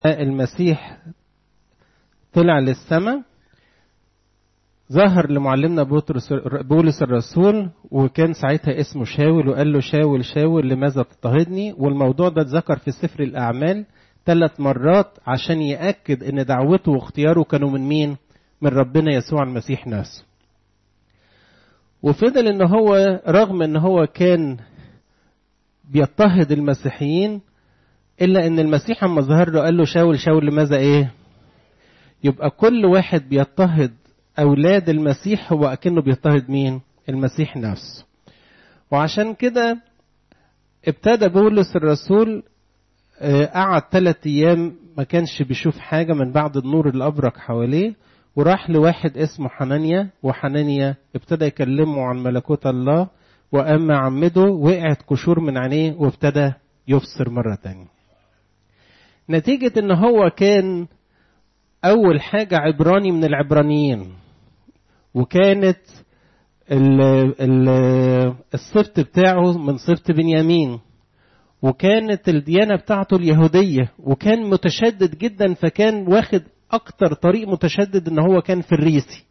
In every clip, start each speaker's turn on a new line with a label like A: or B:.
A: المسيح طلع للسماء ظهر لمعلمنا بولس الرسول وكان ساعتها اسمه شاول وقال له شاول شاول لماذا تضطهدني والموضوع ده اتذكر في سفر الأعمال ثلاث مرات عشان يأكد ان دعوته واختياره كانوا من مين من ربنا يسوع المسيح نفسه وفضل ان هو رغم ان هو كان بيضطهد المسيحيين الا ان المسيح اما ظهر له قال له شاول شاول لماذا ايه يبقى كل واحد بيضطهد اولاد المسيح هو اكنه بيضطهد مين المسيح نفسه وعشان كده ابتدى بولس الرسول قعد ثلاث ايام ما كانش بيشوف حاجه من بعد النور اللي ابرق حواليه وراح لواحد اسمه حنانيا وحنانيا ابتدى يكلمه عن ملكوت الله واما عمده وقعت قشور من عينيه وابتدى يبصر مره تانية نتيجه ان هو كان اول حاجه عبراني من العبرانيين وكانت ال ال السبط بتاعه من سبط بنيامين وكانت الديانة بتاعته اليهودية وكان متشدد جدا فكان واخد أكتر طريق متشدد إن هو كان في الريسي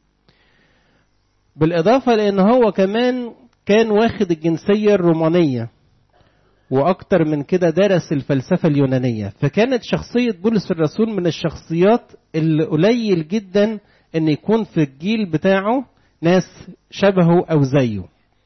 A: بالإضافة لأن هو كمان كان واخد الجنسية الرومانية وأكتر من كده درس الفلسفة اليونانية فكانت شخصية بولس الرسول من الشخصيات اللي قليل جدا إن يكون في الجيل بتاعه ناس شبهه أو زيه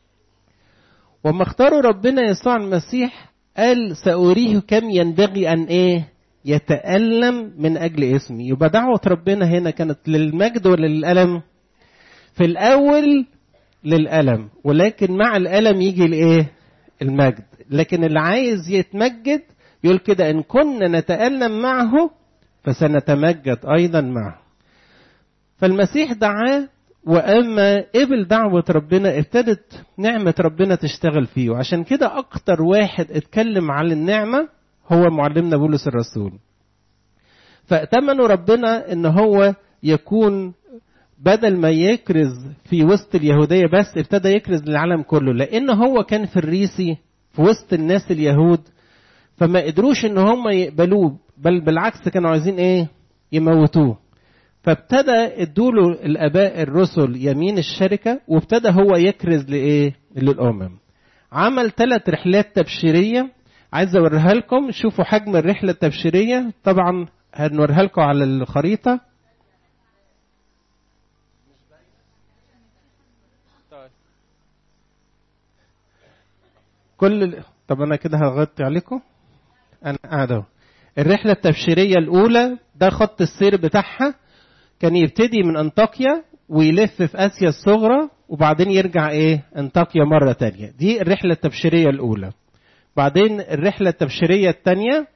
A: وما اختاروا ربنا يسوع المسيح قال سأريه كم ينبغي أن إيه يتألم من أجل اسمي يبقى دعوة ربنا هنا كانت للمجد ولا للألم في الأول للألم ولكن مع الألم يجي الإيه المجد لكن اللي عايز يتمجد يقول كده إن كنا نتألم معه فسنتمجد أيضا معه فالمسيح دعاه واما قبل دعوه ربنا ابتدت نعمه ربنا تشتغل فيه وعشان كده اكتر واحد اتكلم عن النعمه هو معلمنا بولس الرسول فاتمنوا ربنا ان هو يكون بدل ما يكرز في وسط اليهودية بس ابتدى يكرز للعالم كله لأن هو كان في الريسي في وسط الناس اليهود فما قدروش ان هم يقبلوه بل بالعكس كانوا عايزين ايه يموتوه فابتدى ادوله الاباء الرسل يمين الشركه وابتدى هو يكرز لايه؟ للامم. عمل ثلاث رحلات تبشيريه عايز اوريها لكم شوفوا حجم الرحله التبشيريه طبعا هنوريها لكم على الخريطه. كل طب انا كده هغطي عليكم انا قاعد اهو الرحله التبشيريه الاولى ده خط السير بتاعها كان يبتدي من انطاكيا ويلف في اسيا الصغرى وبعدين يرجع ايه انطاكيا مره تانية دي الرحله التبشيريه الاولى بعدين الرحله التبشيريه الثانيه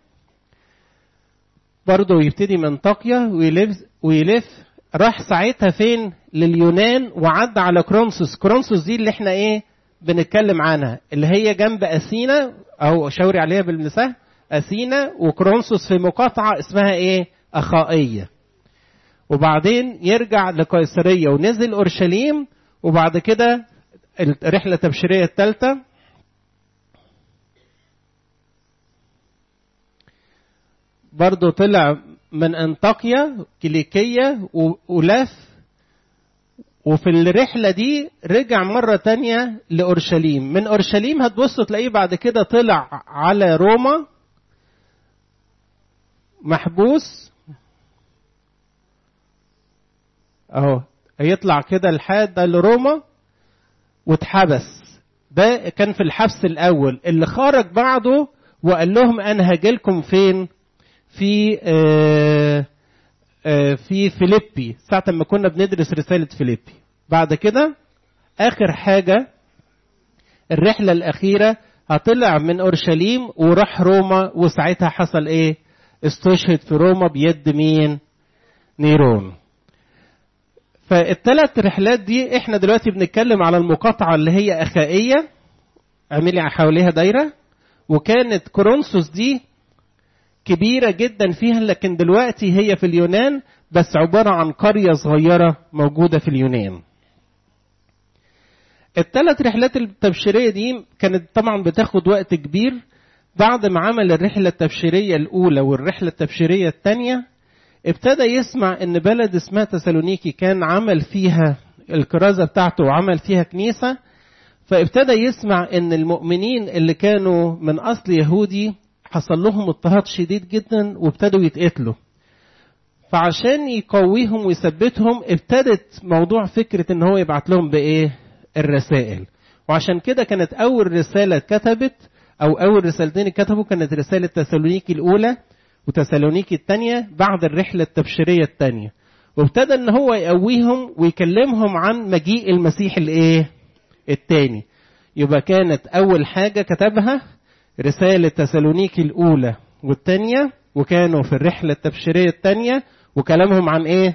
A: برضه يبتدي من انطاكيا ويلف ويلف راح ساعتها فين لليونان وعدى على كرونسوس كرونسوس دي اللي احنا ايه بنتكلم عنها اللي هي جنب اثينا او شاوري عليها بالمساه اثينا وكرونسوس في مقاطعه اسمها ايه اخائيه وبعدين يرجع لقيصرية ونزل أورشليم وبعد كده الرحلة التبشيرية الثالثة برضه طلع من أنطاكيا كيليكية ولف وفي الرحلة دي رجع مرة تانية لأورشليم من أورشليم هتبصوا تلاقيه بعد كده طلع على روما محبوس اهو هيطلع كده لحد لروما واتحبس ده كان في الحبس الاول اللي خرج بعده وقال لهم انا هاجيلكم فين في آآ آآ في فيليبي ساعة ما كنا بندرس رسالة فيليبي بعد كده آخر حاجة الرحلة الأخيرة هطلع من أورشليم وراح روما وساعتها حصل إيه؟ استشهد في روما بيد مين؟ نيرون. فالثلاث رحلات دي احنا دلوقتي بنتكلم على المقاطعة اللي هي أخائية اعملي حواليها دايرة وكانت كورنثوس دي كبيرة جدا فيها لكن دلوقتي هي في اليونان بس عبارة عن قرية صغيرة موجودة في اليونان الثلاث رحلات التبشيرية دي كانت طبعا بتاخد وقت كبير بعد ما عمل الرحلة التبشيرية الأولى والرحلة التبشيرية الثانية ابتدى يسمع ان بلد اسمها تسالونيكي كان عمل فيها الكرازة بتاعته وعمل فيها كنيسة فابتدى يسمع ان المؤمنين اللي كانوا من اصل يهودي حصل لهم اضطهاد شديد جدا وابتدوا يتقتلوا فعشان يقويهم ويثبتهم ابتدت موضوع فكرة ان هو يبعت لهم بايه الرسائل وعشان كده كانت اول رسالة كتبت او اول رسالتين كتبوا كانت رسالة تسالونيكي الاولى وتسالونيكي الثانية بعد الرحلة التبشيرية الثانية وابتدى ان هو يقويهم ويكلمهم عن مجيء المسيح الايه الثاني يبقى كانت اول حاجة كتبها رسالة تسالونيكي الاولى والثانية وكانوا في الرحلة التبشيرية الثانية وكلامهم عن ايه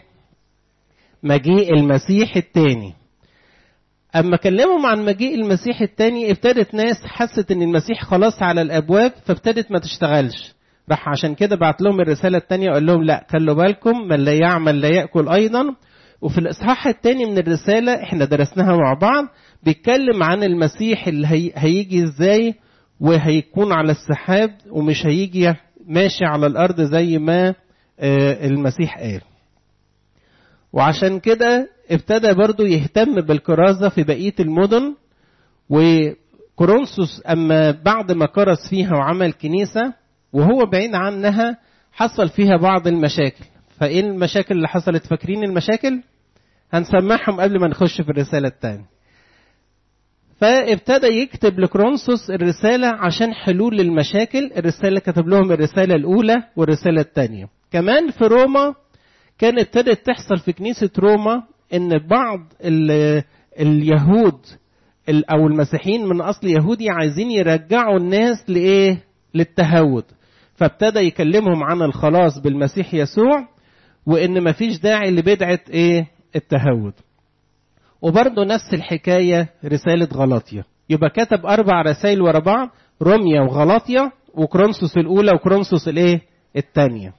A: مجيء المسيح الثاني اما كلمهم عن مجيء المسيح الثاني ابتدت ناس حست ان المسيح خلاص على الابواب فابتدت ما تشتغلش راح عشان كده بعت لهم الرساله الثانيه وقال لهم لا خلوا بالكم من لا يعمل لا ياكل ايضا وفي الاصحاح الثاني من الرساله احنا درسناها مع بعض بيتكلم عن المسيح اللي هي هيجي ازاي وهيكون على السحاب ومش هيجي ماشي على الارض زي ما المسيح قال وعشان كده ابتدى برضو يهتم بالكرازة في بقية المدن وكورنثوس أما بعد ما كرز فيها وعمل كنيسة وهو بعيد عنها حصل فيها بعض المشاكل فإيه المشاكل اللي حصلت فاكرين المشاكل هنسمعهم قبل ما نخش في الرسالة الثانية فابتدى يكتب لكرونسوس الرسالة عشان حلول للمشاكل الرسالة كتب لهم الرسالة الأولى والرسالة الثانية كمان في روما كانت ابتدت تحصل في كنيسة روما ان بعض اليهود او المسيحيين من اصل يهودي عايزين يرجعوا الناس لايه للتهود فابتدى يكلمهم عن الخلاص بالمسيح يسوع وان مفيش داعي لبدعه ايه التهود وبرضه نفس الحكايه رساله غلاطيا يبقى كتب اربع رسائل ورا بعض روميا وغلاطيا وكرونسوس الاولى وكرونسوس الايه الثانيه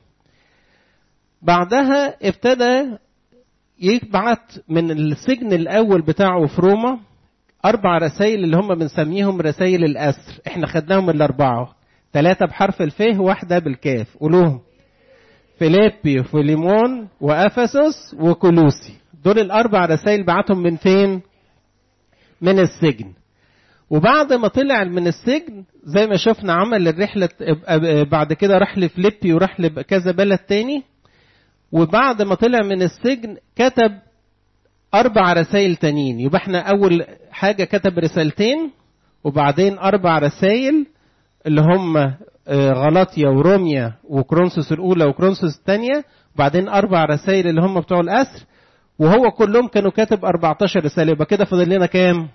A: بعدها ابتدى يبعت من السجن الأول بتاعه في روما أربع رسائل اللي هم بنسميهم رسائل الأسر احنا خدناهم الأربعة ثلاثة بحرف الف واحدة بالكاف قولوهم فيليبي وفيليمون وأفسس وكولوسي دول الأربع رسائل بعتهم من فين؟ من السجن وبعد ما طلع من السجن زي ما شفنا عمل الرحلة بعد كده راح لفليبي وراح لكذا بلد تاني وبعد ما طلع من السجن كتب أربع رسائل تانيين يبقى احنا أول حاجة كتب رسالتين وبعدين أربع رسائل اللي هم غلاطيا وروميا وكرونسوس الأولى وكرونسوس الثانية وبعدين أربع رسائل اللي هم بتوع الأسر وهو كلهم كانوا كاتب 14 رسالة يبقى كده فاضل لنا كام؟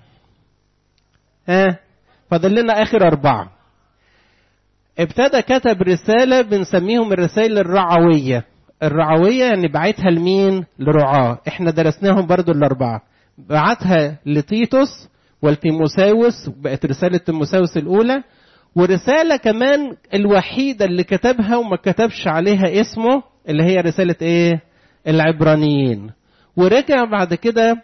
A: ها؟ فاضل لنا آخر أربعة. ابتدى كتب رسالة بنسميهم الرسائل الرعوية. الرعوية يعني بعتها لمين؟ لرعاة، احنا درسناهم برضو الأربعة. بعتها لتيتوس والتيموساوس بقت رسالة تيموساوس الأولى ورسالة كمان الوحيدة اللي كتبها وما كتبش عليها اسمه اللي هي رسالة ايه؟ العبرانيين. ورجع بعد كده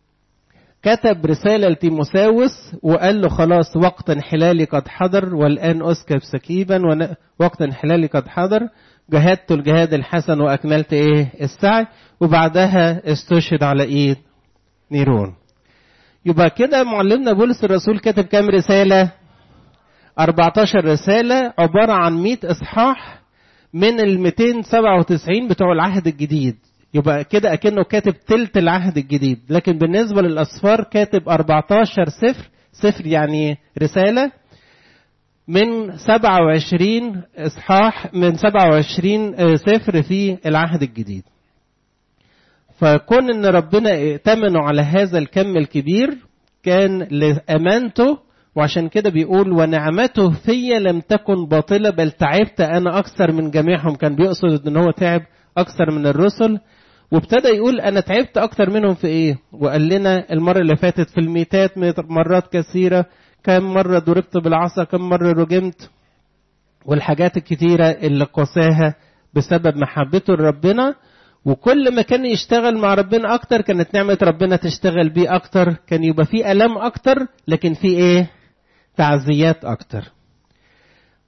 A: كتب رسالة لتيموساوس وقال له خلاص وقت انحلالي قد حضر والآن أسكب سكيبا وقت انحلالي قد حضر جهدت الجهاد الحسن وأكملت إيه السعي وبعدها استشهد على إيد نيرون يبقى كده معلمنا بولس الرسول كاتب كام رسالة 14 رسالة عبارة عن 100 إصحاح من ال 297 بتوع العهد الجديد يبقى كده أكنه كاتب تلت العهد الجديد لكن بالنسبة للأصفار كاتب 14 سفر سفر يعني رسالة من 27 إصحاح من 27 سفر في العهد الجديد فكون ان ربنا ائتمنوا على هذا الكم الكبير كان لامانته وعشان كده بيقول ونعمته في لم تكن باطله بل تعبت انا اكثر من جميعهم كان بيقصد ان هو تعب اكثر من الرسل وابتدى يقول انا تعبت اكثر منهم في ايه وقال لنا المره اللي فاتت في الميتات مرات كثيره كم مره ضربت بالعصا كم مره رجمت والحاجات الكتيره اللي قساها بسبب محبته لربنا وكل ما كان يشتغل مع ربنا اكتر كانت نعمه ربنا تشتغل بيه اكتر كان يبقى فيه الام اكتر لكن في ايه تعزيات اكتر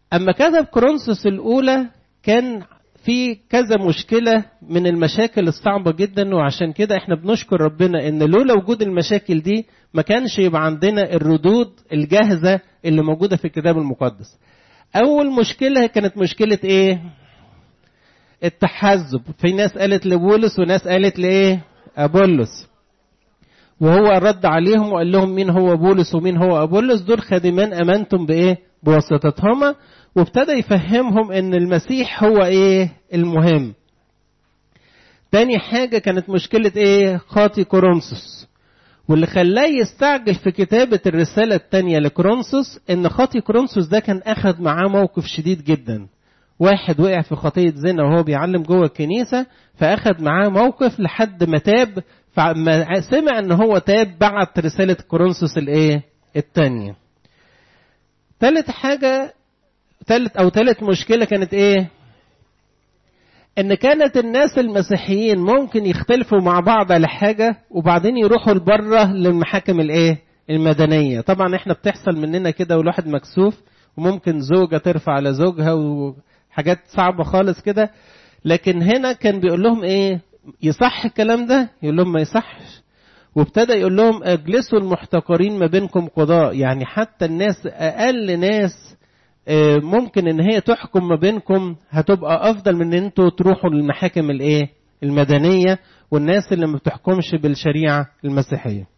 A: اما كتب كورنثوس الاولى كان في كذا مشكله من المشاكل الصعبه جدا وعشان كده احنا بنشكر ربنا ان لولا وجود المشاكل دي ما كانش يبقى عندنا الردود الجاهزه اللي موجوده في الكتاب المقدس اول مشكله كانت مشكله ايه التحزب في ناس قالت لبولس وناس قالت لايه ابولس وهو رد عليهم وقال لهم مين هو بولس ومين هو ابولس دول خادمان امنتم بايه بواسطتهما وابتدى يفهمهم ان المسيح هو ايه المهم تاني حاجة كانت مشكلة ايه خاطي كورنثوس واللي خلاه يستعجل في كتابة الرسالة التانية لكورنثوس ان خاطي كورنثوس ده كان اخذ معاه موقف شديد جدا واحد وقع في خطية زنا وهو بيعلم جوه الكنيسة فأخذ معاه موقف لحد ما تاب فما سمع ان هو تاب بعت رسالة كورنثوس الايه التانية تالت حاجة تالت او تالت مشكلة كانت ايه ان كانت الناس المسيحيين ممكن يختلفوا مع بعض على حاجة وبعدين يروحوا لبره للمحاكم الايه المدنية طبعا احنا بتحصل مننا كده والواحد مكسوف وممكن زوجة ترفع على زوجها وحاجات صعبة خالص كده لكن هنا كان بيقول لهم ايه يصح الكلام ده يقول لهم ما يصحش وابتدى يقول لهم اجلسوا المحتقرين ما بينكم قضاء يعني حتى الناس اقل ناس ممكن ان هي تحكم ما بينكم هتبقى افضل من ان انتوا تروحوا للمحاكم الايه المدنيه والناس اللي ما بتحكمش بالشريعه المسيحيه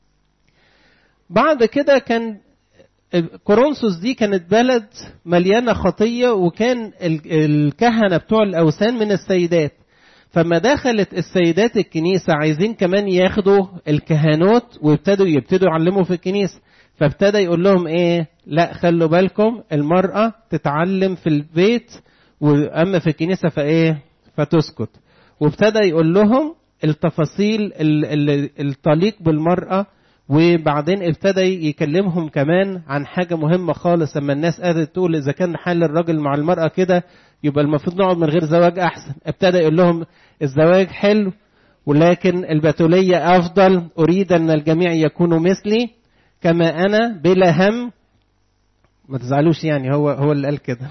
A: بعد كده كان كورنثوس دي كانت بلد مليانه خطيه وكان الكهنه بتوع الاوثان من السيدات فما دخلت السيدات الكنيسة عايزين كمان ياخدوا الكهانوت ويبتدوا يبتدوا يعلموا في الكنيسة فابتدى يقول لهم ايه لا خلوا بالكم المرأة تتعلم في البيت واما في الكنيسة فايه فتسكت وابتدى يقول لهم التفاصيل الطليق بالمرأة وبعدين ابتدى يكلمهم كمان عن حاجة مهمة خالص اما الناس قادرة تقول اذا كان حال الراجل مع المرأة كده يبقى المفروض نقعد من غير زواج احسن ابتدى يقول لهم الزواج حلو ولكن البتولية افضل اريد ان الجميع يكونوا مثلي كما انا بلا هم ما تزعلوش يعني هو هو اللي قال كده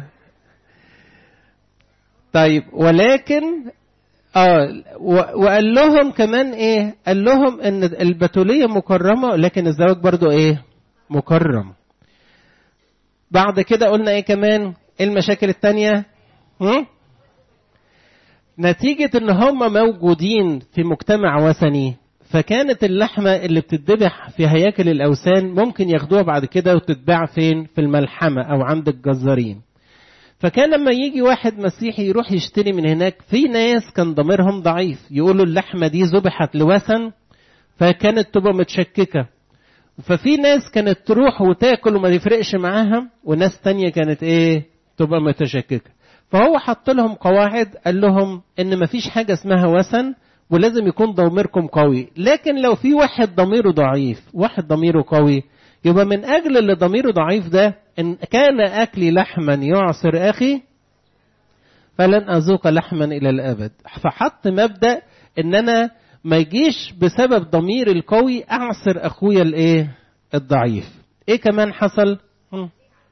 A: طيب ولكن اه وقال لهم كمان ايه قال لهم ان البتولية مكرمة لكن الزواج برضو ايه مكرم بعد كده قلنا ايه كمان ايه المشاكل التانية هم؟ نتيجة ان هم موجودين في مجتمع وثني فكانت اللحمة اللي بتتذبح في هياكل الأوثان ممكن ياخدوها بعد كده وتتباع فين في الملحمة أو عند الجزارين فكان لما يجي واحد مسيحي يروح يشتري من هناك في ناس كان ضميرهم ضعيف يقولوا اللحمة دي ذبحت لوثن فكانت تبقى متشككة ففي ناس كانت تروح وتاكل وما يفرقش معاها وناس تانية كانت ايه تبقى متشككة فهو حط لهم قواعد قال لهم ان مفيش حاجة اسمها وثن ولازم يكون ضميركم قوي لكن لو في واحد ضميره ضعيف واحد ضميره قوي يبقى من اجل اللي ضميره ضعيف ده ان كان اكلي لحما يعصر اخي فلن اذوق لحما الى الابد فحط مبدا ان انا ما يجيش بسبب ضميري القوي اعصر اخويا الايه الضعيف ايه كمان حصل هم.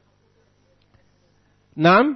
A: نعم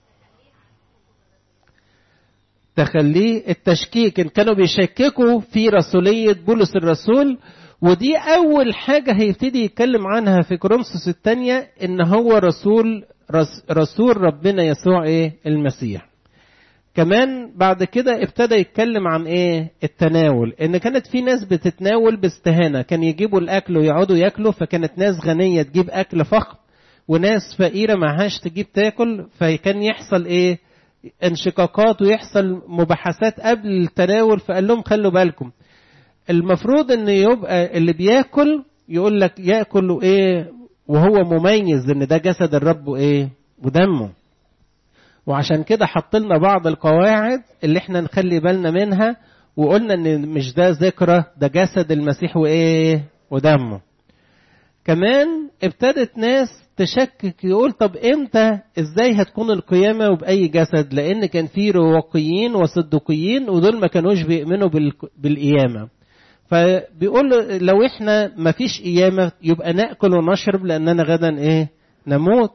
A: تخليه التشكيك ان كانوا بيشككوا في رسولية بولس الرسول ودي أول حاجة هيبتدي يتكلم عنها في كورنثوس الثانية إن هو رسول رسول ربنا يسوع إيه المسيح. كمان بعد كده ابتدى يتكلم عن إيه التناول إن كانت في ناس بتتناول باستهانة كان يجيبوا الأكل ويقعدوا ياكلوا فكانت ناس غنية تجيب أكل فخم وناس فقيرة معهاش تجيب تاكل فكان يحصل إيه انشقاقات ويحصل مباحثات قبل التناول فقال لهم خلوا بالكم المفروض ان يبقى اللي بياكل يقول لك ياكل ايه وهو مميز ان ده جسد الرب وايه ودمه وعشان كده حط لنا بعض القواعد اللي احنا نخلي بالنا منها وقلنا ان مش ده ذكرى ده جسد المسيح وايه ودمه كمان ابتدت ناس تشكك يقول طب امتى ازاي هتكون القيامة وبأي جسد لان كان في رواقيين وصدقيين ودول ما كانوش بيؤمنوا بالقيامة فبيقول لو احنا ما فيش قيامة يبقى ناكل ونشرب لاننا غدا ايه نموت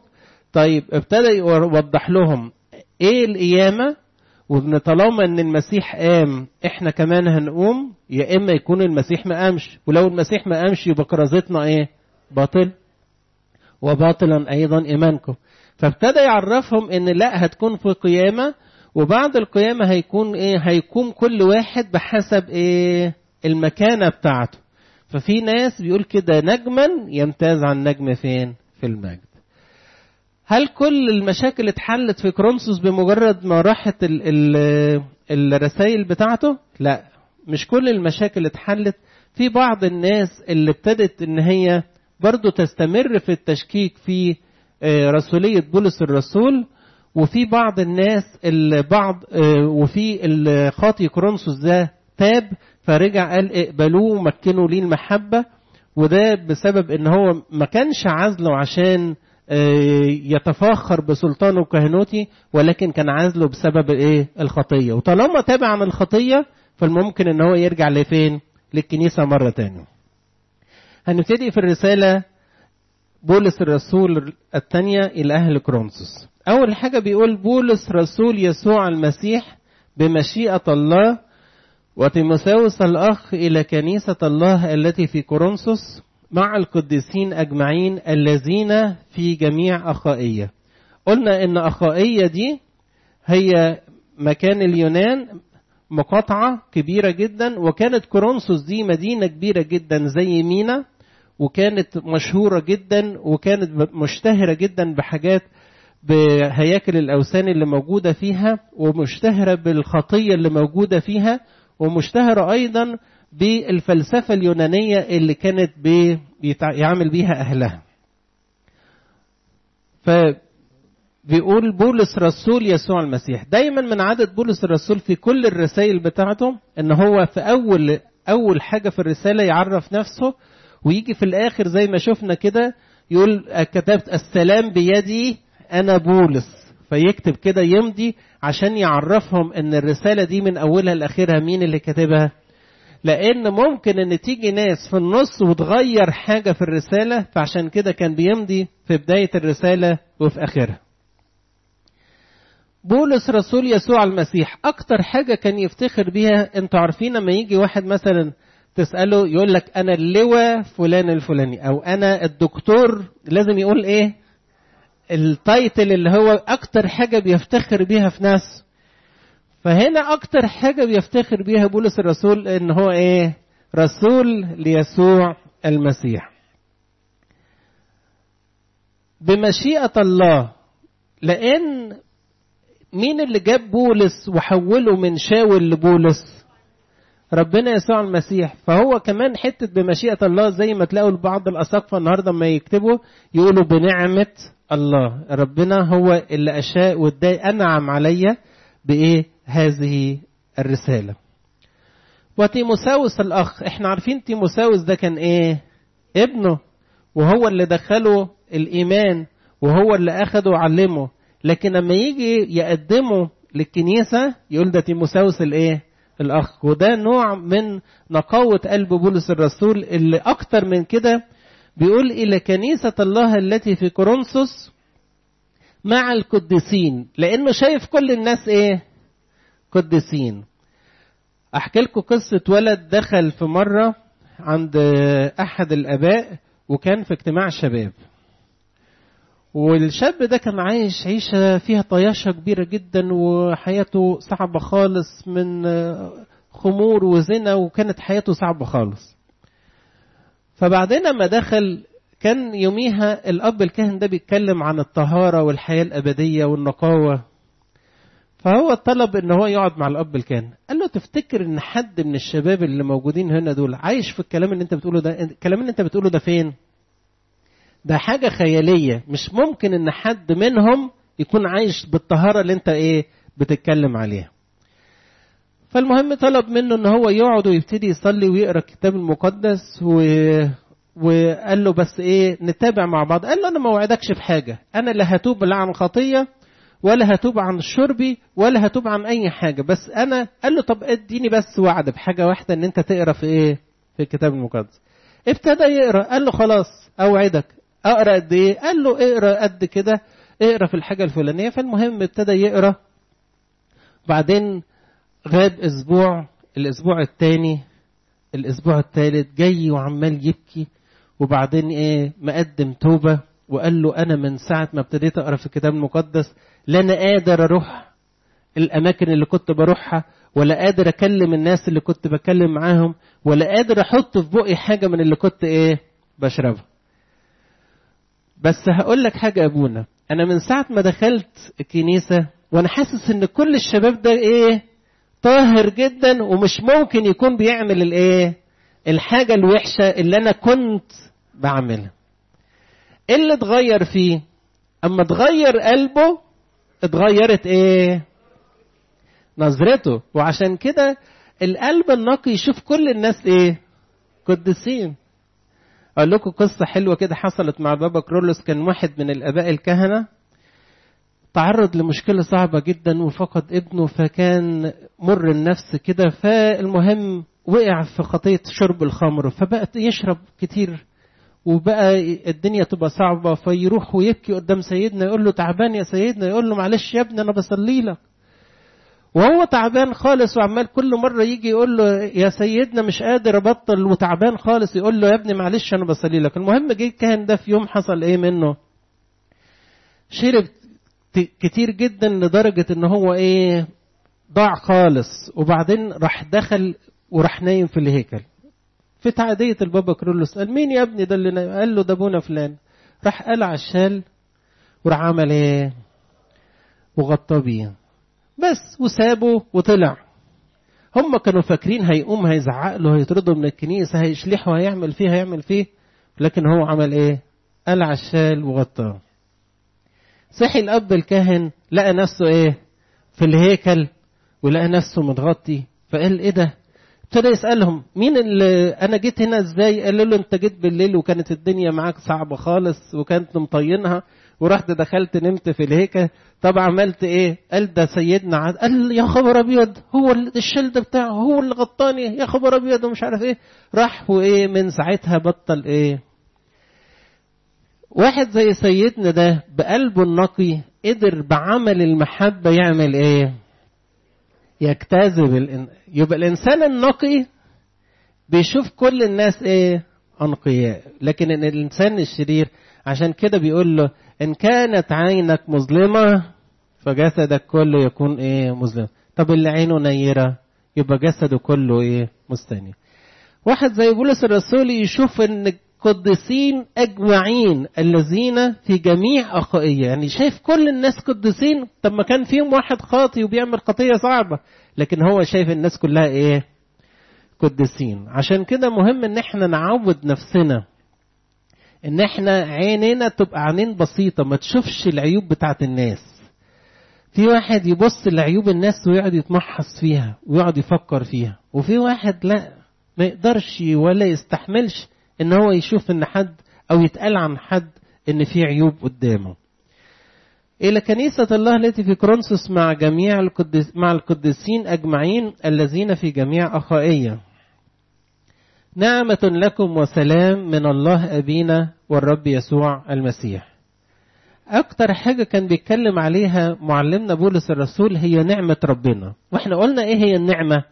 A: طيب ابتدى يوضح لهم ايه القيامة وان طالما ان المسيح قام احنا كمان هنقوم يا اما يكون المسيح ما قامش ولو المسيح ما قامش يبقى كرازتنا ايه باطل وباطلا ايضا ايمانكم فابتدى يعرفهم ان لا هتكون في قيامة وبعد القيامة هيكون ايه هيقوم كل واحد بحسب ايه المكانة بتاعته ففي ناس بيقول كده نجما يمتاز عن نجم فين في المجد هل كل المشاكل اتحلت في كرونسوس بمجرد ما راحت ال ال الرسائل بتاعته لا مش كل المشاكل اتحلت في بعض الناس اللي ابتدت ان هي برضو تستمر في التشكيك في رسولية بولس الرسول وفي بعض الناس اللي بعض وفي الخاطي كرونسوس ده تاب فرجع قال اقبلوه ومكنوا ليه المحبة وده بسبب ان هو ما كانش عزله عشان يتفاخر بسلطانه وكهنوتي ولكن كان عزله بسبب ايه الخطية وطالما تابع عن الخطية فالممكن ان هو يرجع لفين للكنيسة مرة تانية هنبتدي في الرسالة بولس الرسول الثانية إلى أهل كرونسوس أول حاجة بيقول بولس رسول يسوع المسيح بمشيئة الله وتيموثاوس الأخ إلى كنيسة الله التي في كورنثوس مع القديسين أجمعين الذين في جميع أخائية قلنا إن أخائية دي هي مكان اليونان مقاطعة كبيرة جدا وكانت كورنثوس دي مدينة كبيرة جدا زي مينا وكانت مشهورة جدا وكانت مشتهرة جدا بحاجات بهياكل الأوثان اللي موجودة فيها ومشتهرة بالخطية اللي موجودة فيها ومشتهرة أيضا بالفلسفة اليونانية اللي كانت بيعمل بيها أهلها فبيقول بولس رسول يسوع المسيح دايما من عادة بولس الرسول في كل الرسائل بتاعته ان هو في أول أول حاجة في الرسالة يعرف نفسه ويجي في الآخر زي ما شفنا كده يقول كتبت السلام بيدي أنا بولس فيكتب كده يمضي عشان يعرفهم ان الرسالة دي من اولها لاخرها مين اللي كاتبها لان ممكن ان تيجي ناس في النص وتغير حاجة في الرسالة فعشان كده كان بيمضي في بداية الرسالة وفي اخرها بولس رسول يسوع المسيح اكتر حاجة كان يفتخر بيها انتوا عارفين لما يجي واحد مثلا تسأله يقول لك انا اللواء فلان الفلاني او انا الدكتور لازم يقول ايه التايتل اللي هو اكتر حاجه بيفتخر بيها في نفسه فهنا اكتر حاجه بيفتخر بيها بولس الرسول ان هو ايه رسول ليسوع المسيح بمشيئه الله لان مين اللي جاب بولس وحوله من شاول لبولس ربنا يسوع المسيح فهو كمان حتة بمشيئة الله زي ما تلاقوا بعض الأساقفة النهاردة ما يكتبوا يقولوا بنعمة الله ربنا هو اللي أشاء واداي أنعم عليا بإيه هذه الرسالة وتيموساوس الأخ احنا عارفين تيموساوس ده كان إيه ابنه وهو اللي دخله الإيمان وهو اللي أخده وعلمه لكن لما يجي يقدمه للكنيسة يقول ده تيموساوس الإيه الأخ وده نوع من نقاوة قلب بولس الرسول اللي أكتر من كده بيقول إلى كنيسة الله التي في كورنثوس مع القديسين لأنه شايف كل الناس إيه قديسين أحكي لكم قصة ولد دخل في مرة عند أحد الآباء وكان في اجتماع شباب والشاب ده كان عايش عيشة فيها طياشة كبيرة جدا وحياته صعبة خالص من خمور وزنا وكانت حياته صعبة خالص فبعدين لما دخل كان يوميها الأب الكاهن ده بيتكلم عن الطهارة والحياة الأبدية والنقاوة فهو طلب ان هو يقعد مع الاب الكاهن قال له تفتكر ان حد من الشباب اللي موجودين هنا دول عايش في الكلام اللي انت بتقوله ده الكلام اللي انت بتقوله ده فين ده حاجة خيالية مش ممكن ان حد منهم يكون عايش بالطهارة اللي انت ايه بتتكلم عليها فالمهم طلب منه ان هو يقعد ويبتدي يصلي ويقرا الكتاب المقدس و... وقال له بس ايه نتابع مع بعض قال له انا ما وعدكش بحاجة انا لا هتوب لا عن خطية ولا هتوب عن شربي ولا هتوب عن اي حاجة بس انا قال له طب اديني بس وعد بحاجة واحدة ان انت تقرا في ايه في الكتاب المقدس ابتدى يقرا قال له خلاص اوعدك اقرا قد ايه قال له اقرا قد كده اقرا في الحاجة الفلانية فالمهم ابتدى يقرا بعدين غاب اسبوع الاسبوع الثاني الاسبوع الثالث جاي وعمال يبكي وبعدين ايه مقدم توبة وقال له انا من ساعة ما ابتديت اقرا في الكتاب المقدس لا انا قادر اروح الاماكن اللي كنت بروحها ولا قادر اكلم الناس اللي كنت بكلم معاهم ولا قادر احط في بقي حاجة من اللي كنت ايه بشربها بس هقول لك حاجة يا ابونا انا من ساعة ما دخلت الكنيسة وانا حاسس ان كل الشباب ده ايه طاهر جدا ومش ممكن يكون بيعمل الايه الحاجة الوحشة اللي انا كنت بعملها ايه اللي اتغير فيه اما اتغير قلبه اتغيرت ايه نظرته وعشان كده القلب النقي يشوف كل الناس ايه قديسين اقول لكم قصه حلوه كده حصلت مع البابا كرولوس كان واحد من الاباء الكهنه تعرض لمشكله صعبه جدا وفقد ابنه فكان مر النفس كده فالمهم وقع في خطيه شرب الخمر فبقت يشرب كتير وبقى الدنيا تبقى صعبه فيروح ويبكي قدام سيدنا يقول له تعبان يا سيدنا يقول له معلش يا ابني انا بصلي لك وهو تعبان خالص وعمال كل مرة يجي يقول له يا سيدنا مش قادر أبطل وتعبان خالص يقول له يا ابني معلش أنا بصلي لك المهم جه الكاهن ده في يوم حصل إيه منه شرب كتير جدا لدرجة إن هو إيه ضاع خالص وبعدين راح دخل وراح نايم في الهيكل في تعدية البابا كرولوس قال مين يا ابني ده اللي نايم قال له ده ابونا فلان راح قلع الشال وراح عمل ايه وغطاه بيه بس وسابه وطلع هم كانوا فاكرين هيقوم هيزعق له هيطرده من الكنيسة هيشلحه هيعمل فيه هيعمل فيه لكن هو عمل ايه قلع الشال وغطاه صحي الاب الكاهن لقى نفسه ايه في الهيكل ولقى نفسه متغطي فقال ايه ده ابتدى يسالهم مين اللي انا جيت هنا ازاي قالوا له انت جيت بالليل وكانت الدنيا معاك صعبه خالص وكانت مطينها ورحت دخلت نمت في الهيكل طب عملت ايه قال ده سيدنا عاد قال يا خبر ابيض هو الشل ده بتاعه هو اللي غطاني يا خبر ابيض ومش عارف ايه راح وايه من ساعتها بطل ايه واحد زي سيدنا ده بقلبه النقي قدر بعمل المحبة يعمل ايه يجتذب الإن... يبقى الإنسان النقي بيشوف كل الناس ايه أنقياء لكن إن الإنسان الشرير عشان كده بيقول له إن كانت عينك مظلمة فجسدك كله يكون ايه مظلم طب اللي عينه نيرة يبقى جسده كله ايه مستنير واحد زي بولس الرسول يشوف ان قديسين أجمعين الذين في جميع أخائية يعني شايف كل الناس قديسين طب ما كان فيهم واحد خاطي وبيعمل خطية صعبة لكن هو شايف الناس كلها إيه قديسين عشان كده مهم إن احنا نعود نفسنا إن احنا عينينا تبقى عينين بسيطة ما تشوفش العيوب بتاعت الناس في واحد يبص لعيوب الناس ويقعد يتمحص فيها ويقعد يفكر فيها وفي واحد لا ما يقدرش ولا يستحملش ان هو يشوف ان حد او يتقال عن حد ان في عيوب قدامه إلى كنيسة الله التي في كرونسوس مع جميع القدس مع القديسين أجمعين الذين في جميع أخائية. نعمة لكم وسلام من الله أبينا والرب يسوع المسيح. أكتر حاجة كان بيتكلم عليها معلمنا بولس الرسول هي نعمة ربنا، وإحنا قلنا إيه هي النعمة؟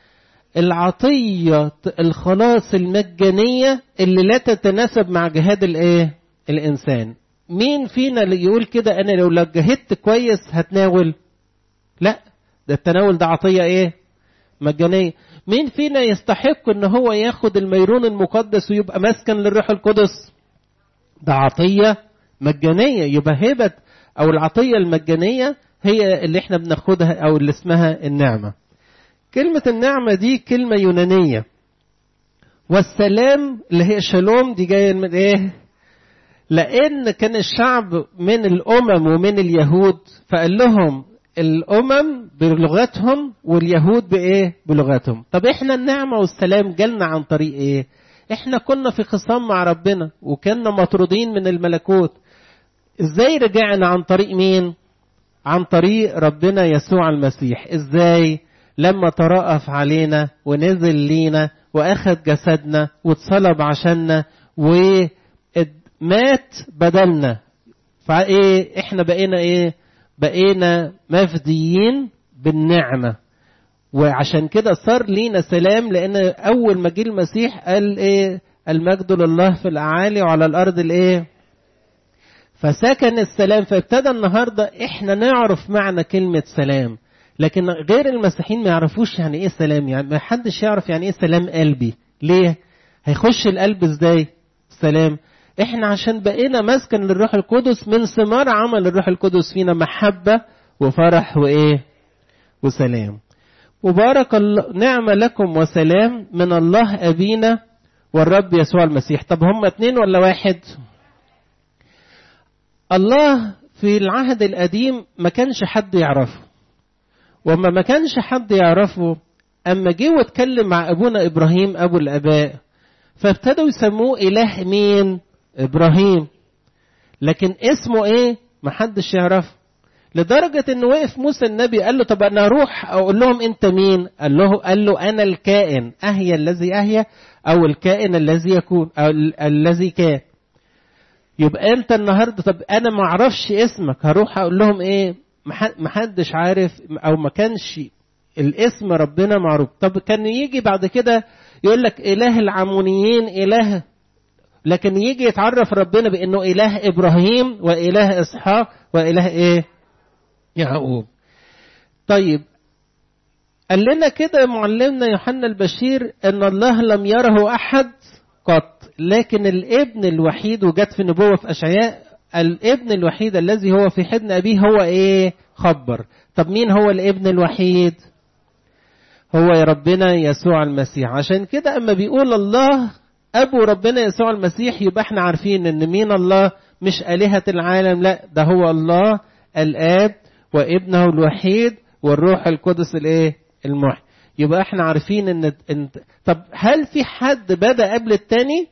A: العطية الخلاص المجانية اللي لا تتناسب مع جهاد الايه الانسان مين فينا اللي يقول كده انا لو جهدت كويس هتناول لا ده التناول ده عطية ايه مجانية مين فينا يستحق ان هو ياخد الميرون المقدس ويبقى مسكن للروح القدس ده عطية مجانية يبقى هبة او العطية المجانية هي اللي احنا بناخدها او اللي اسمها النعمة كلمة النعمة دي كلمة يونانية والسلام اللي هي شالوم دي جاية من ايه لأن كان الشعب من الأمم ومن اليهود فقال لهم الأمم بلغتهم واليهود بإيه بلغتهم طب إحنا النعمة والسلام جالنا عن طريق إيه إحنا كنا في خصام مع ربنا وكنا مطرودين من الملكوت إزاي رجعنا عن طريق مين عن طريق ربنا يسوع المسيح إزاي لما ترأف علينا ونزل لينا واخد جسدنا واتصلب عشاننا ومات بدلنا فايه احنا بقينا ايه بقينا مفديين بالنعمه وعشان كده صار لينا سلام لان اول ما جه المسيح قال ايه المجد لله في الاعالي وعلى الارض الايه فسكن السلام فابتدى النهارده احنا نعرف معنى كلمه سلام لكن غير المسيحيين ما يعرفوش يعني ايه سلام يعني ما حدش يعرف يعني ايه سلام قلبي ليه هيخش القلب ازاي سلام احنا عشان بقينا مسكن للروح القدس من ثمار عمل الروح القدس فينا محبة وفرح وايه وسلام مبارك الله نعم لكم وسلام من الله أبينا والرب يسوع المسيح طب هم اتنين ولا واحد الله في العهد القديم ما كانش حد يعرفه وما ما كانش حد يعرفه أما جه واتكلم مع أبونا إبراهيم أبو الآباء فابتدوا يسموه إله مين؟ إبراهيم لكن اسمه إيه؟ محدش يعرفه لدرجة إنه وقف موسى النبي قال له طب أنا أروح أقول لهم أنت مين؟ قال له قال له أنا الكائن أهيا الذي أهيا أو الكائن الذي يكون أو ال- الذي كان يبقى أنت النهاردة طب أنا ما أعرفش اسمك هروح أقول لهم إيه؟ مح- محدش عارف أو ما كانش الاسم ربنا معروف طب كان يجي بعد كده يقول لك إله العمونيين إله لكن يجي يتعرف ربنا بأنه إله إبراهيم وإله إسحاق وإله إيه؟ يعقوب طيب قال لنا كده معلمنا يوحنا البشير ان الله لم يره احد قط لكن الابن الوحيد وجت في نبوه في اشعياء الابن الوحيد الذي هو في حضن ابيه هو ايه خبر طب مين هو الابن الوحيد هو يا ربنا يسوع المسيح عشان كده اما بيقول الله ابو ربنا يسوع المسيح يبقى احنا عارفين ان مين الله مش الهه العالم لا ده هو الله الاب وابنه الوحيد والروح القدس الايه المحي يبقى احنا عارفين ان انت طب هل في حد بدا قبل التاني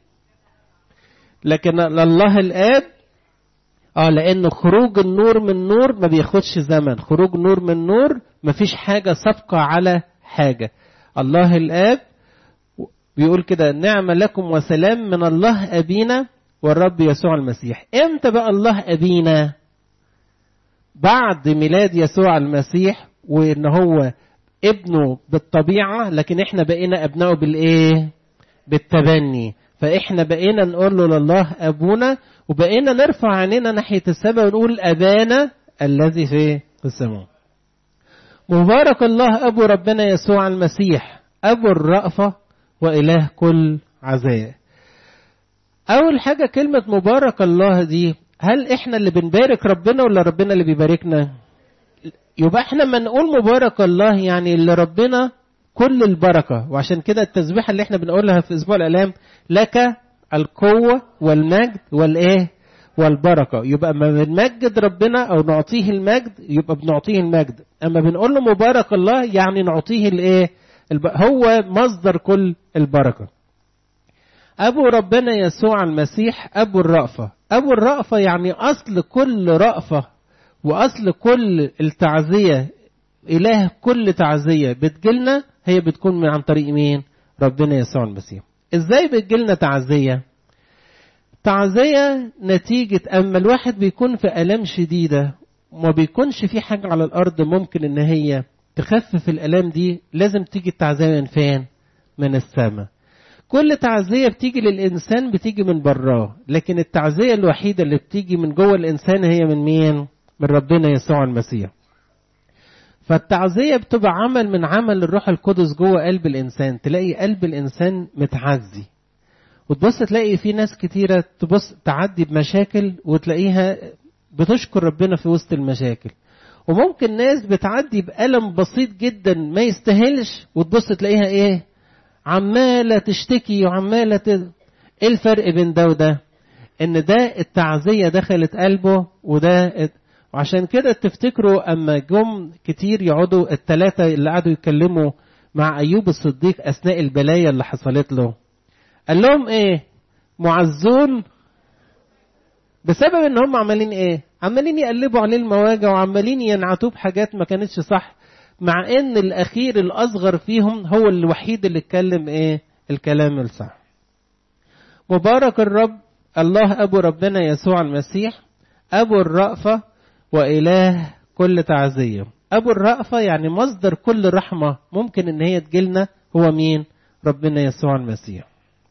A: لكن الله الاب اه لان خروج النور من نور ما بياخدش زمن خروج نور من نور ما فيش حاجه سابقه على حاجه الله الاب بيقول كده نعم لكم وسلام من الله ابينا والرب يسوع المسيح امتى بقى الله ابينا بعد ميلاد يسوع المسيح وان هو ابنه بالطبيعه لكن احنا بقينا ابنائه بالايه بالتبني فاحنا بقينا نقول له لله ابونا وبقينا نرفع عينينا ناحيه السماء ونقول ابانا الذي في السماء مبارك الله ابو ربنا يسوع المسيح ابو الرأفه واله كل عزاء اول حاجه كلمه مبارك الله دي هل احنا اللي بنبارك ربنا ولا ربنا اللي بيباركنا يبقى احنا ما نقول مبارك الله يعني اللي ربنا كل البركه وعشان كده التسبيحه اللي احنا بنقولها في اسبوع الالام لك القوه والمجد والايه والبركه يبقى ما بنمجد ربنا او نعطيه المجد يبقى بنعطيه المجد اما بنقول له مبارك الله يعني نعطيه الايه الب... هو مصدر كل البركه ابو ربنا يسوع المسيح ابو الرأفه ابو الرأفه يعني اصل كل رأفه واصل كل التعزيه اله كل تعزيه بتجيلنا هي بتكون من عن طريق مين ربنا يسوع المسيح ازاي بتجيلنا تعزيه تعزيه نتيجه اما الواحد بيكون في الام شديده وما بيكونش في حاجه على الارض ممكن ان هي تخفف الالام دي لازم تيجي التعزيه من فين من السماء كل تعزية بتيجي للإنسان بتيجي من براه لكن التعزية الوحيدة اللي بتيجي من جوه الإنسان هي من مين؟ من ربنا يسوع المسيح فالتعزية بتبقى عمل من عمل الروح القدس جوه قلب الإنسان تلاقي قلب الإنسان متعزي وتبص تلاقي في ناس كتيرة تبص تعدي بمشاكل وتلاقيها بتشكر ربنا في وسط المشاكل وممكن ناس بتعدي بألم بسيط جدا ما يستاهلش وتبص تلاقيها ايه عمالة تشتكي وعمالة ت... ايه الفرق بين ده وده ان ده التعزية دخلت قلبه وده وعشان كده تفتكروا اما جم كتير يقعدوا الثلاثة اللي قعدوا يتكلموا مع ايوب الصديق اثناء البلايا اللي حصلت له قال لهم ايه معزون بسبب ان هم عمالين ايه عمالين يقلبوا عليه المواجع وعمالين ينعتوه بحاجات ما كانتش صح مع ان الاخير الاصغر فيهم هو الوحيد اللي اتكلم ايه الكلام الصح مبارك الرب الله ابو ربنا يسوع المسيح أبو الرأفة وإله كل تعزية أبو الرأفة يعني مصدر كل رحمة ممكن إن هي تجيلنا هو مين؟ ربنا يسوع المسيح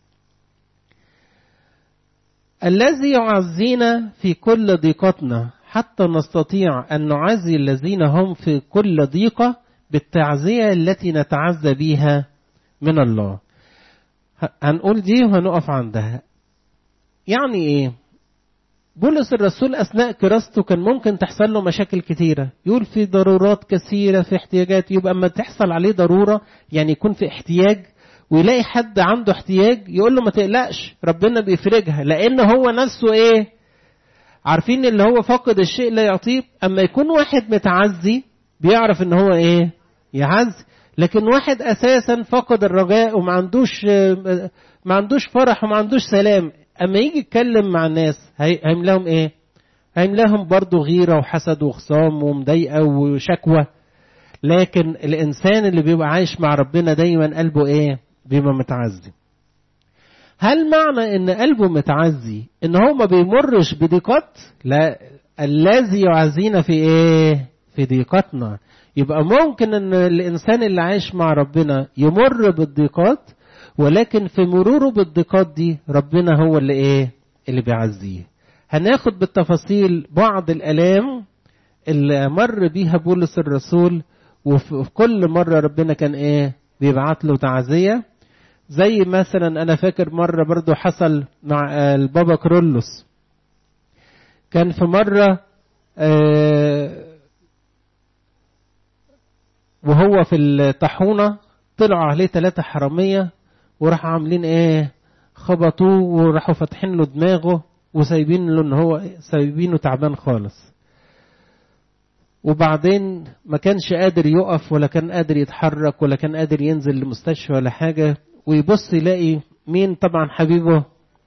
A: الذي يعزينا في كل ضيقتنا حتى نستطيع أن نعزي الذين هم في كل ضيقة بالتعزية التي نتعزى بها من الله هنقول دي وهنقف عندها يعني ايه بولس الرسول اثناء كراسته كان ممكن تحصل له مشاكل كتيره يقول في ضرورات كثيره في احتياجات يبقى اما تحصل عليه ضروره يعني يكون في احتياج ويلاقي حد عنده احتياج يقول له ما تقلقش ربنا بيفرجها لان هو نفسه ايه عارفين اللي هو فاقد الشيء لا يعطيه اما يكون واحد متعزي بيعرف ان هو ايه يعزي لكن واحد اساسا فقد الرجاء وما عندوش ما عندوش فرح وما عندوش سلام اما يجي يتكلم مع الناس هيملاهم ايه هيملاهم برضه غيره وحسد وخصام ومضايقه وشكوى لكن الانسان اللي بيبقى عايش مع ربنا دايما قلبه ايه بيبقى متعزي هل معنى ان قلبه متعزي ان هو ما بيمرش بضيقات لا الذي يعزينا في ايه في ضيقتنا يبقى ممكن ان الانسان اللي عايش مع ربنا يمر بالضيقات ولكن في مروره بالضيقات دي ربنا هو اللي ايه اللي بيعزيه هناخد بالتفاصيل بعض الالام اللي مر بيها بولس الرسول وفي كل مرة ربنا كان ايه بيبعت له تعزية زي مثلا انا فاكر مرة برضو حصل مع البابا كرولوس كان في مرة آه وهو في الطاحونة طلعوا عليه ثلاثة حرامية وراحوا عاملين ايه خبطوه وراحوا فاتحين له دماغه وسايبين له ان هو سايبينه تعبان خالص وبعدين ما كانش قادر يقف ولا كان قادر يتحرك ولا كان قادر ينزل لمستشفى ولا حاجة ويبص يلاقي مين طبعا حبيبه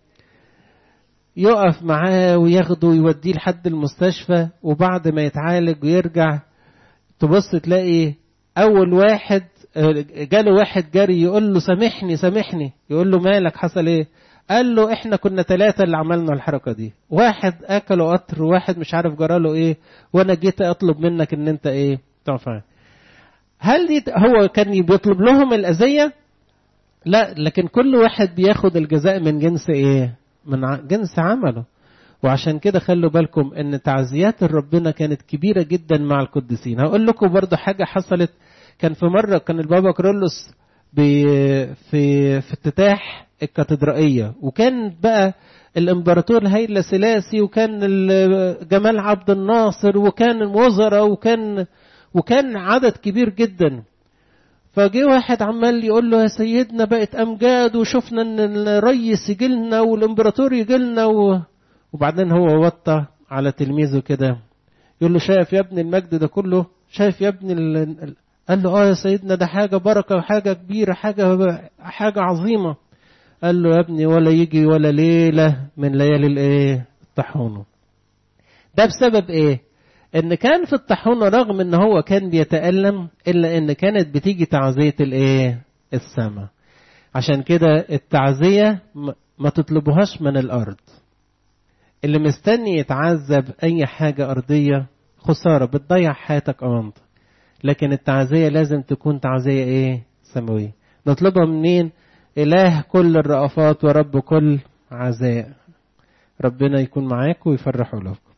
A: يقف معاه وياخده ويوديه لحد المستشفى وبعد ما يتعالج ويرجع تبص تلاقي أول واحد جاله واحد جري يقول له سامحني سامحني يقول له مالك حصل ايه قال له احنا كنا ثلاثة اللي عملنا الحركة دي واحد اكلوا قطر وواحد مش عارف جراله ايه وانا جيت اطلب منك ان انت ايه تعرف هل دي هو كان بيطلب لهم الاذية لا لكن كل واحد بياخد الجزاء من جنس ايه من جنس عمله وعشان كده خلوا بالكم ان تعزيات ربنا كانت كبيرة جدا مع القديسين هقول لكم برضو حاجة حصلت كان في مرة كان البابا كرولوس في في افتتاح الكاتدرائية وكان بقى الامبراطور هيلا سلاسي وكان جمال عبد الناصر وكان الوزراء وكان وكان عدد كبير جدا فجه واحد عمال يقول له يا سيدنا بقت امجاد وشفنا ان الريس يجي لنا والامبراطور يجي لنا و... وبعدين هو وطى على تلميذه كده يقول له شايف يا ابني المجد ده كله شايف يا ابني ال... قال له اه يا سيدنا ده حاجه بركه وحاجه كبيره حاجه حاجه عظيمه قال له يا ابني ولا يجي ولا ليله من ليالي الايه الطاحونه ده بسبب ايه ان كان في الطاحونه رغم ان هو كان بيتالم الا ان كانت بتيجي تعزيه الايه السماء عشان كده التعزيه ما تطلبوهاش من الارض اللي مستني يتعذب اي حاجه ارضيه خساره بتضيع حياتك امانتك لكن التعزية لازم تكون تعزية ايه سماوية نطلبها منين إله كل الرأفات ورب كل عزاء ربنا يكون معاكم ويفرحوا لكم